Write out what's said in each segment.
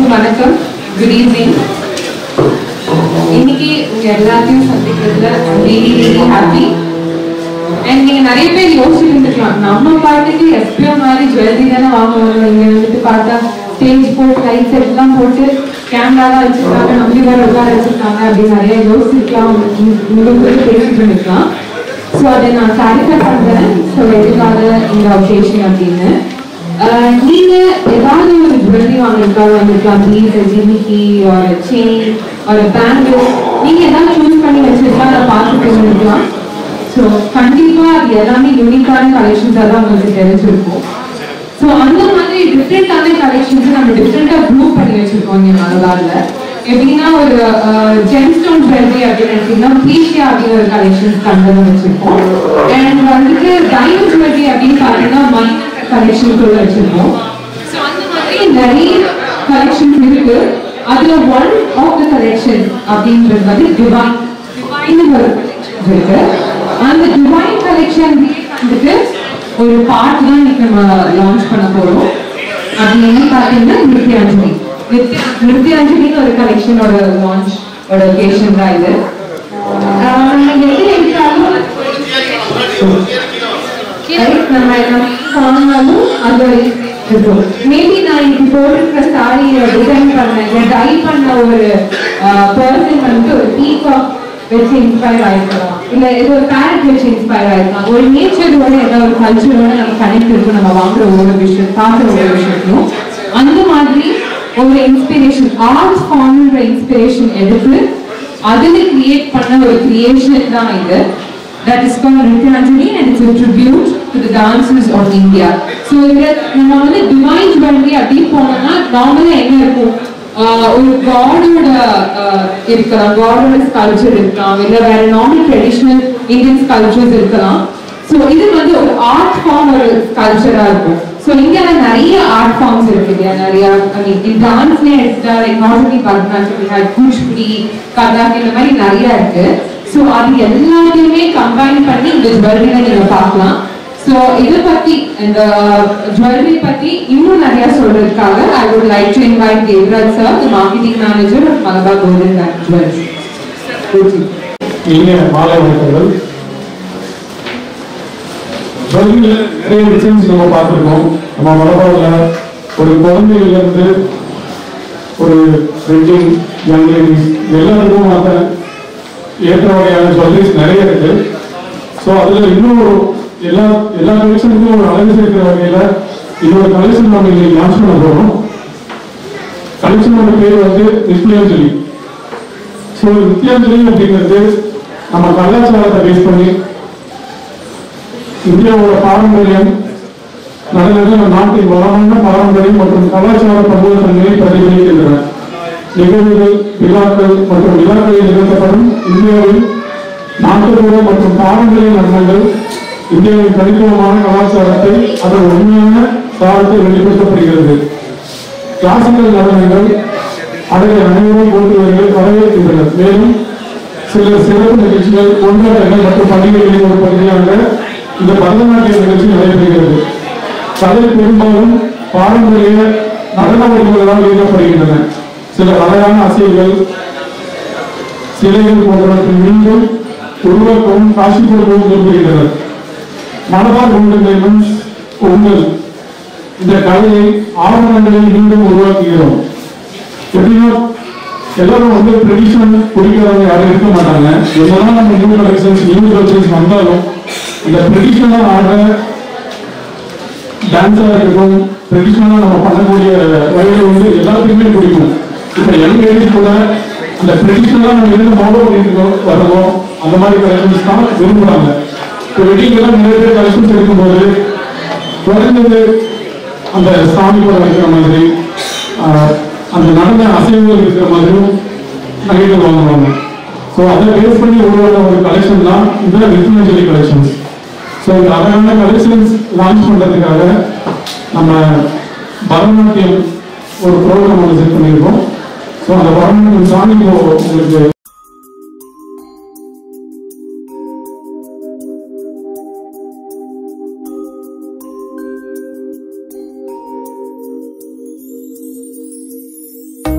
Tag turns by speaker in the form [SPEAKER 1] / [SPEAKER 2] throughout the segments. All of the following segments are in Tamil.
[SPEAKER 1] வணக்கம் குட் ஈவினிங் இன்னைக்கு உங்க எல்லாத்தையும் சந்திக்கிறதுல ரியலி ரியலி ஹாப்பி அண்ட் நீங்க நிறைய பேர் யோசிச்சுட்டு இருந்திருக்கலாம் நம்ம பாட்டுக்கு எப்பயோ மாதிரி ஜுவல்லரி தானே வாங்க வரோம் இங்க வந்துட்டு பார்த்தா ஸ்டேஜ் போட்டு லைட் செட் எல்லாம் போட்டு கேமராலாம் வச்சிருக்காங்க நம்பி வேற உட்கார வச்சிருக்காங்க அப்படின்னு நிறைய யோசிச்சிருக்கலாம் உங்களுக்கு பேசிட்டு இருந்திருக்கலாம் ஸோ அதை நான் கிளாரிஃபை பண்றேன் ஸோ எதுக்காக இந்த ஒகேஷன் அப்படின்னு ஆஹ் நீங்க ஏதாவது ஒரு ஜுவல்லரி வாங்கிருக்காங்க வந்திருக்கலாம் பீஸ் ஜிமிக்கி ஒரு செயின் ஒரு பேங்கிள் நீங்க ஏதாவது சூஸ் பண்ணி வச்சிருக்கலாம் அதை பார்த்துட்டு இருந்திருக்கலாம் ஸோ கண்டிப்பா அது எல்லாமே யூனிக்கான கலெக்ஷன்ஸாக தான் உங்களுக்கு தெரிஞ்சிருக்கும் ஸோ அந்த மாதிரி டிஃப்ரெண்டான கலெக்ஷன்ஸ் நம்ம டிஃப்ரெண்டாக குரூப் பண்ணி வச்சிருக்கோம் இங்கே மலபாரில் எப்படின்னா ஒரு ஜெம் ஸ்டோன் ஜுவல்லரி அப்படின்னு எடுத்தீங்கன்னா ப்ளீஷியா அப்படின்னு ஒரு கலெக்ஷன்ஸ் கண்டனம் வச்சிருக்கோம் அண்ட் வந்துட்டு டைமண்ட் ஜுவல்லரி அப்படின்னு பார்த்தீங்கன்னா மைனர் கலெக்ஷன் கூட வச்சிருக்கோம் ஸோ அந்த மாதிரி நிறைய கலெக்ஷன்ஸ் இருக்கு அதுல ஒன் ஆஃப் த கலெக்ஷன் அப்படின்றது வந்து டிவைன் டிவைன் ஒரு collection இருக்கு அந்த டிவைன் கலெக்ஷன் வந்துட்டு ஒரு பார்ட் தான் இன்னைக்கு நம்ம லான்ச் பண்ண போறோம் அது என்ன பார்த்தீங்கன்னா நித்யாஞ்சலி நித்யா நித்யாஞ்சலின்னு ஒரு கலெக்ஷனோட லான்ச் ஒரு ஒகேஷன் தான் இது ஆஹ் நம்ம எது எடுத்தாலும் Right? நம்ம நம்ம வாங்கினாலும் அது இருக்கும் மேபி நான் இன்னைக்கு போட்டிருக்கிற சாரியை டிசைன் பண்ண இல்லை டை பண்ண ஒரு பர்சன் வந்து ஒரு பீகாக் வச்சு இன்ஸ்பயர் ஆயிருக்கலாம் இல்ல ஏதோ ஒரு பேரட் வச்சு இன்ஸ்பயர் ஆயிருக்கலாம் ஒரு நேச்சரோட ஏதோ ஒரு கல்ச்சரோட நம்ம கனெக்ட் இருக்கும் நம்ம வாங்குற ஒவ்வொரு விஷயம் பார்க்குற ஒவ்வொரு விஷயத்தையும் அந்த மாதிரி ஒரு இன்ஸ்பிரேஷன் ஆர்ட் ஃபார்ம்ன்ற இன்ஸ்பிரேஷன் எடுத்து அதுல கிரியேட் பண்ண ஒரு கிரியேஷன் தான் இது that is called Nityanjali and it's a tribute to the dancers of India. So இதுல நம்ம வந்து டிவைன் ஜுவல்லரி அப்படின்னு போனோம்னா நார்மலா என்ன இருக்கும் ஆஹ் ஒரு காடோட இருக்கலாம் காடோட ஸ்கல்ச்சர் இருக்கலாம் இல்ல வேற நார்மல் ட்ரெடிஷ்னல் இந்தியன் ஸ்கல்ச்சர்ஸ் இருக்கலாம் ஸோ இது வந்து ஒரு ஆர்ட் ஃபார்ம் ஒரு கல்ச்சரா இருக்கும் ஸோ இந்தியால நிறைய ஆர்ட் ஃபார்ம்ஸ் இருக்கு இல்லையா நிறைய ஐ மீன் டான்ஸ்னே எடுத்துட்டா like not only Bharatanatyam Kuchipudi Kathak இந்த மாதிரி நிறைய இருக்கு ஸோ அது எல்லாத்தையுமே கம்பைன் பண்ணி இந்த ஜுவல்லரியில நீங்க பார்க்கலாம் ஸோ இதை பத்தி இந்த ஜுவல்லரி பத்தி இன்னும் நிறைய சொல்றதுக்காக I would like to invite Devaraj sir the marketing manager of Malabar Golden Bank Jewellery
[SPEAKER 2] இனிய மாலை வணக்கங்கள் ஜுவல்லரியில் நிறைய டிசைன்ஸ் நம்ம பார்த்துருக்கோம் நம்ம மலபாரில் ஒரு குழந்தையிலிருந்து ஒரு வெட்டிங் யங் லேடிஸ் எல்லாருக்கும் அந்த ஏற்ற வகையான ஜுவல்லரிஸ் நிறைய இருக்கு ஸோ அதில் இன்னும் ஒரு எல்லா எல்லா கலெக்ஷனுக்கும் ஒரு அழகு சேர்க்கிற வகையில் இன்னொரு கலெக்ஷன் நம்ம இன்னைக்கு லான்ச் பண்ண போகிறோம் கலெக்ஷனோட பேர் வந்து நித்யாஞ்சலி ஸோ நித்யாஞ்சலி அப்படிங்கிறது நம்ம கலாச்சாரத்தை பேஸ் பண்ணி இந்தியாவோட பாரம்பரியம் நடந்த நாட்டின் வளமான பாரம்பரியம் மற்றும் கலாச்சார பன்முகத்தன்மையை பிரதிபலிக்கின்றன நிகழ்வுகள் விழாக்கள் மற்றும் விழாக்களில் நிகழ்த்தப்படும் இந்தியாவில் நாட்டுப்புற மற்றும் பாரம்பரிய நடனங்கள் இந்தியாவின் தனித்துவமான கலாச்சாரத்தை அதன் உண்மையான சாரத்தை வெளிப்படுத்தப்படுகிறது கிளாசிக்கல் நடனங்கள் அதை அனைவரும் போட்டுவர்கள் வரவேற்கின்றனர் மேலும் சில சிறப்பு நிகழ்ச்சிகள் கொண்டாட்டங்கள் மற்றும் பண்டிகைகளின் ஒரு பகுதியாக இந்த பரதநாட்டிய நிகழ்ச்சி நடைபெறுகிறது கலை பெரும்பாலும் பாரம்பரிய நடன வடிவங்களால் இயக்கப்படுகின்றன சில அழகான அசைவுகள் சிலைகள் போன்றவற்றின் மீண்டும் உருவாக்கவும் காட்சி கொடுக்கவும் விரும்புகின்றனர் மலபார் உங்கள் உங்கள் இந்த கலையை ஆவணங்களை மீண்டும் உருவாக்குகிறோம் எப்படின்னா எல்லாரும் வந்து ட்ரெடிஷனல் பிடிக்கிறவங்க யாரும் இருக்க மாட்டாங்க என்னதான் நம்ம நியூ கலெக்ஷன்ஸ் நியூ கலெக்ஷன்ஸ் வந்தாலும் இந்த ட்ரெடிஷனலாக ஆடுற டான்ஸாக இருக்கட்டும் ட்ரெடிஷ்னலாக நம்ம பண்ணக்கூடிய வகைகள் வந்து எல்லாத்துக்குமே பிடிக்கும் இப்போ யங் லேடிஸ் கூட அந்த ட்ரெடிஷ்னலாக நம்ம என்ன ஃபாலோ பண்ணிட்டு வரணும் அந்த மாதிரி கலெக்ஷன்ஸ் தான் விரும்புகிறாங்க இப்போ வெட்டிங்கெல்லாம் நிறைய பேர் கலெக்ஷன்ஸ் எடுக்கும்போது குறைஞ்சது அந்த சாமி படம் வைக்கிற மாதிரி ஆஹ், அந்த நடன அசைவுகள் இருக்கிற மாதிரியும் நகைகள் வாங்குவாங்க ஸோ அதை பேஸ் பண்ணி உருவான ஒரு கலெக்ஷன் தான் இந்த ரிஃபினேஜரி கலெக்ஷன்ஸ் ஸோ இந்த அழகான கலெக்ஷன்ஸ் லான்ச் பண்ணுறதுக்காக நம்ம பரதநாட்டியம் ஒரு ப்ரோக்ராம் ஒன்று செட் பண்ணியிருக்கோம் ஸோ அந்த பரதநாட்டியம் சாமி இப்போ உங்களுக்கு
[SPEAKER 3] Thank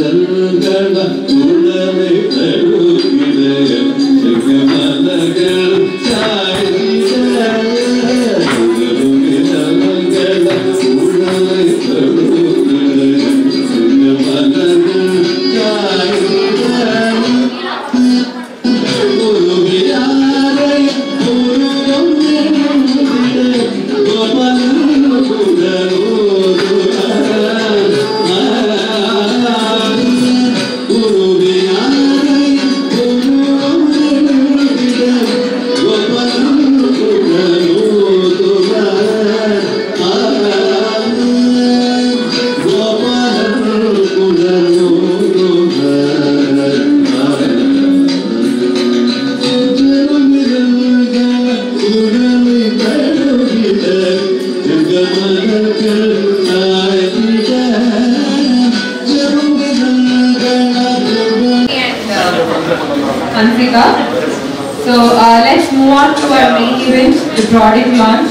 [SPEAKER 1] Ansika. So uh, let's move on to our main event, the product launch.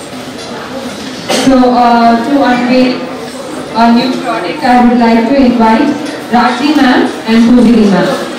[SPEAKER 1] So uh, to unveil our new product, I would like to invite Raji ma'am and Pujiri ma'am.